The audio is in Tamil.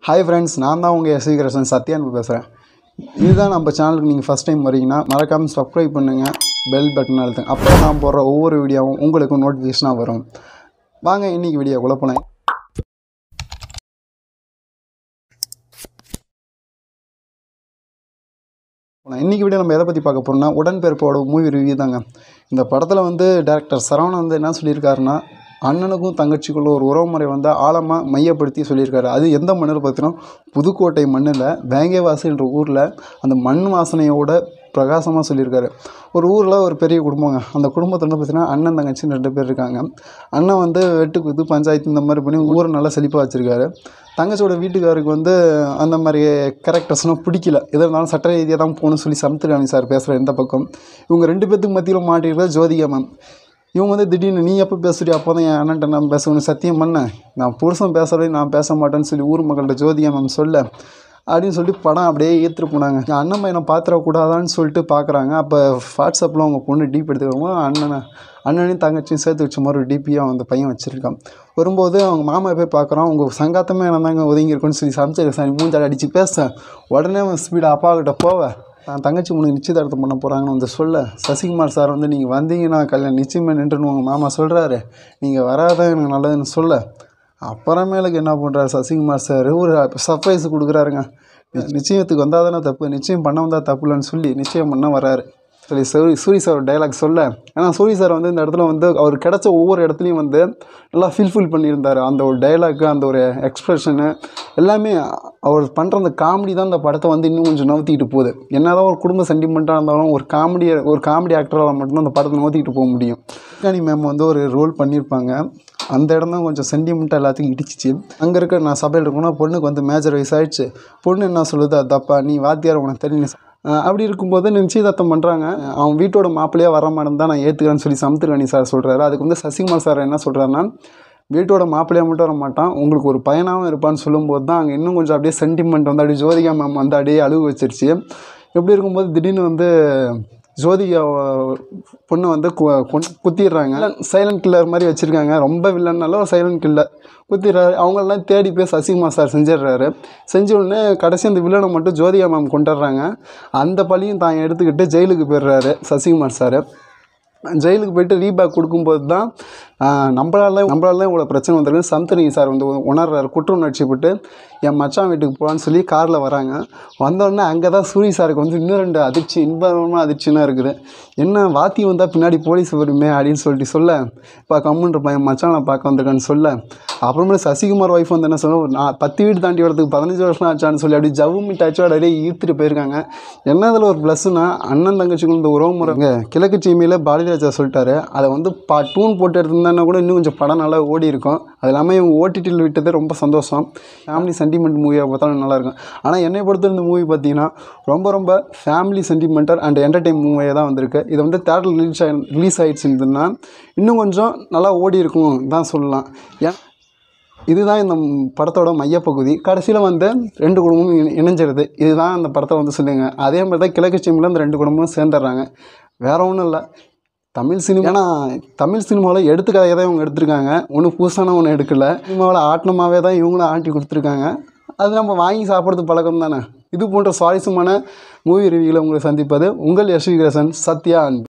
ஹாய் ஃப்ரெண்ட்ஸ் நான் தான் உங்கள் எஸ்வி கிருஷ்ணன் சத்யான்பு பேசுகிறேன் இதுதான் நம்ம சேனலுக்கு நீங்கள் ஃபஸ்ட் டைம் வரீங்கன்னா மறக்காமல் சப்ஸ்கிரைப் பண்ணுங்கள் பெல் பட்டன் அழுத்துங்க அப்போ நான் போடுற ஒவ்வொரு வீடியோவும் உங்களுக்கு நோட்டிஃபிகேஷனாக வரும் வாங்க இன்றைக்கி வீடியோக்குள்ளே போனேன் இன்றைக்கி வீடியோ நம்ம எதை பற்றி பார்க்க போகிறோம்னா உடன்பிறப்போட மூவி ரிவ்யூ தாங்க இந்த படத்தில் வந்து டேரக்டர் சரவணன் வந்து என்ன சொல்லியிருக்காருன்னா அண்ணனுக்கும் தங்கச்சிக்குள்ள ஒரு உறவுமுறை வந்து ஆழமாக மையப்படுத்தி சொல்லியிருக்காரு அது எந்த மண்ணில் பார்த்தீங்கன்னா புதுக்கோட்டை மண்ணில் வேங்கேவாசின்ற ஊரில் அந்த மண் வாசனையோட பிரகாசமாக சொல்லியிருக்காரு ஒரு ஊரில் ஒரு பெரிய குடும்பங்க அந்த குடும்பத்தில் வந்து பார்த்தீங்கன்னா அண்ணன் தங்கச்சின்னு ரெண்டு பேர் இருக்காங்க அண்ணன் வந்து வெட்டுக்கு இது பஞ்சாயத்து இந்த மாதிரி பண்ணி ஊரை நல்லா செழிப்பாக வச்சுருக்காரு தங்கச்சியோட வீட்டுக்காருக்கு வந்து அந்த மாதிரி கேரக்டர்ஸ்லாம் பிடிக்கல எதாக இருந்தாலும் சட்ட ரீதியாக தான் போகணும்னு சொல்லி சமுத்திரகாணி சார் பேசுகிற இந்த பக்கம் இவங்க ரெண்டு பேத்துக்கு மத்தியில் மாட்டிருக்கிறது ஜோதிகா மேம் இவங்க வந்து திடீர்னு நீ எப்போ பேசுறியா அப்போ தான் என் அண்ணன்ட்ட நான் பேசணும் சத்தியம் பண்ணேன் நான் புருஷன் பேசுகிறேன் நான் பேச மாட்டேன்னு சொல்லி ஊர் மக்கள்கிட்ட ஜோதிகா மேம் சொல்ல அப்படின்னு சொல்லிட்டு படம் அப்படியே ஏற்றுட்டு போனாங்க என் அண்ணன் பையனை பார்த்துடக்கூடாதான்னு சொல்லிட்டு பார்க்குறாங்க அப்போ வாட்ஸ்அப்பில் அவங்க பொண்ணு டீப் எடுத்துக்கிறவங்க அண்ணனை அண்ணனையும் தங்கச்சியும் சேர்த்து வச்ச மாதிரி ஒரு டிபியாக அந்த பையன் வச்சுருக்கான் வரும்போது அவங்க மாமா போய் பார்க்குறான் உங்கள் சங்காத்தமே என்ன தாங்க ஒதுங்கியிருக்குன்னு சொல்லி சமைச்சிருக்க சார் மூஞ்சாடி அடித்து பேச உடனே அவன் ஸ்பீடாக அப்பா கிட்ட போவ நான் தங்கச்சி உனக்கு நிச்சயதார்த்தம் பண்ண போகிறாங்கன்னு வந்து சொல்ல சசிகுமார் சார் வந்து நீங்கள் வந்தீங்கன்னா கல்யாணம் நிச்சயமாக நின்றுன்னு உங்கள் மாமா சொல்கிறாரு நீங்கள் வராத எனக்கு நல்லதுன்னு சொல்ல அப்புறமேலுக்கு என்ன பண்ணுறாரு சசிகுமார் சார் ஒரு சர்ப்ரைஸ் கொடுக்குறாருங்க நி- நிச்சயத்துக்கு வந்தால் தானே தப்பு நிச்சயம் பண்ண வந்தால் தப்பு இல்லைன்னு சொல்லி நிச்சயம் பண்ண வராரு சரி சூரி சூரி சார் டைலாக் சொல்ல ஏன்னா சூரி சார் வந்து இந்த இடத்துல வந்து அவர் கிடைச்ச ஒவ்வொரு இடத்துலையும் வந்து நல்லா ஃபீல்ஃபுல் பண்ணியிருந்தார் அந்த ஒரு டைலாக்கு அந்த ஒரு எக்ஸ்ப்ரெஷனு எல்லாமே அவர் பண்ணுற அந்த காமெடி தான் அந்த படத்தை வந்து இன்னும் கொஞ்சம் நவுத்திக்கிட்டு போகுது என்னதான் ஒரு குடும்ப சென்டிமெண்ட்டாக இருந்தாலும் ஒரு காமெடி ஒரு காமெடி ஆக்டரால் மட்டும்தான் அந்த படத்தை நவுத்திக்கிட்டு போக முடியும் கனி மேம் வந்து ஒரு ரோல் பண்ணியிருப்பாங்க அந்த இடம் தான் கொஞ்சம் சென்டிமெண்ட்டாக எல்லாத்துக்கும் இடிச்சிச்சு அங்கே இருக்க நான் சபையில் இருக்கணும் பொண்ணுக்கு வந்து மேஜர் வயசு ஆயிடுச்சு பொண்ணு என்ன சொல்லுது அது தப்பா நீ வாத்தியார் உனக்கு தெரியும் அஹ் அப்படி இருக்கும்போது நிச்சயதார்த்தம் பண்ணுறாங்க அவன் வீட்டோட மாப்பிள்ளையாக வர மாட்டேன் தான் நான் ஏற்றுக்கிறேன்னு சொல்லி சமுத்திரகணி சார் சொல்கிறாரு அதுக்கு வந்து சசிகுமார் சார் என்ன சொல்கிறாருன்னா வீட்டோட மாப்பிள்ளையாக மட்டும் வர மாட்டான் உங்களுக்கு ஒரு பையனாகவும் இருப்பான்னு சொல்லும்போது தான் அங்கே இன்னும் கொஞ்சம் அப்படியே சென்டிமெண்ட் வந்து அப்படியே ஜோதிகா மேம் வந்து அப்படியே அழுகு வச்சிருச்சு எப்படி இருக்கும்போது திடீர்னு வந்து ஜோதிகா பொண்ணு வந்து கு கொன் குத்திடுறாங்க சைலண்ட் கில்லர் மாதிரி வச்சுருக்காங்க ரொம்ப வில்லன்னால ஒரு சைலண்ட் கில்லர் குத்திடுறாரு அவங்களெல்லாம் தேடி போய் சசிகுமார் சார் செஞ்சிடுறாரு செஞ்ச உடனே கடைசி அந்த வில்லனை மட்டும் ஜோதிகா மேம் கொண்டுடுறாங்க அந்த பழியும் தான் எடுத்துக்கிட்டு ஜெயிலுக்கு போயிடுறாரு சசிகுமார் சார் ஜெயிலுக்கு போயிட்டு ரீபேக் கொடுக்கும்போது தான் ஆஹ், நம்மளால நம்மளால தான் இவ்வளோ பிரச்சனை வந்திருக்கு சந்தனி சார் வந்து உணர்றாரு குற்ற உணர்ச்சி பட்டு என் மச்சான் வீட்டுக்கு போகலான்னு சொல்லி காரில் வராங்க வந்தோடனே அங்கே தான் சூரி சாருக்கு வந்து இன்னும் ரெண்டு அதிர்ச்சி இன்பமான அதிர்ச்சினா இருக்குது என்ன வாத்தி வந்தால் பின்னாடி போலீஸ் வருமே அப்படின்னு சொல்லிட்டு சொல்ல இப்போ கம்முன்ற பையன் மச்சானை பார்க்க வந்திருக்கான்னு சொல்ல அப்புறமேல சசிகுமார் ஒய்ஃப் வந்து என்ன சொல்ல நான் பத்து வீடு தாண்டி வரதுக்கு பதினஞ்சு வருஷம் ஆச்சான்னு சொல்லி அப்படி ஜவ்வு மிட்டாச்சோ அப்படியே ஈர்த்துட்டு போயிருக்காங்க என்ன இதில் ஒரு ப்ளஸ்னா அண்ணன் தங்கச்சிக்குள்ள இந்த உறவு முறைங்க கிழக்கு சீமையில் பாரதிராஜா சொல்லிட்டாரு அதை வந்து பா டூன் போட்டு எடுத்திருந்தாங்கன்னா கூட இன்னும் கொஞ்சம் படம் நல்லா ஓடி இருக்கும் அது இல்லாமல் இவங்க ஓடிடியில் விட்டது ரொம்ப சந்தோஷம் ஃபேமிலி சென்டிமெண்ட் மூவியாக பார்த்தாலும் நல்லாயிருக்கும் ஆனால் என்னை பொறுத்த இந்த மூவி பார்த்தீங்கன்னா ரொம்ப ரொம்ப ஃபேமிலி சென்டிமெண்டல் அண்ட் என்டர்டைன் மூவியாக தான் வந்திருக்கு இது வந்து தேட்டரில் ரிலீஸ் ஆகி ரிலீஸ் ஆகிடுச்சுன்னா இன்னும் கொஞ்சம் நல்லா ஓடி இருக்கும் தான் சொல்லலாம் ஏன் இதுதான் இந்த படத்தோட மையப்பகுதி கடைசியில் வந்து ரெண்டு குடும்பமும் இணை- இணைஞ்சிருது இதுதான் அந்த படத்தை வந்து சொல்லுங்க அதே மாதிரி தான் கிழக்கு சீமையில் இந்த ரெண்டு குடும்பமும் சேர்ந்துடுறாங்க வேற ஒன்றும் இல்லை தமிழ் சினிமா ஏன்னா தமிழ் சினிமாவில் எடுத்துக்கதையை தான் இவங்க எடுத்திருக்காங்க ஒன்றும் புதுசான ஒன்று எடுக்கல சினிமாவில் ஆட்டினமாவே தான் இவங்களும் ஆட்டி கொடுத்துருக்காங்க அது நம்ம வாங்கி சாப்பிட்றது பழக்கம் தானே இது போன்ற சுவாரஸ்யமான மூவி ரிவ்யூவில் உங்களை சந்திப்பது உங்கள் யஸ்வி கிரசன் சத்யா அன்பு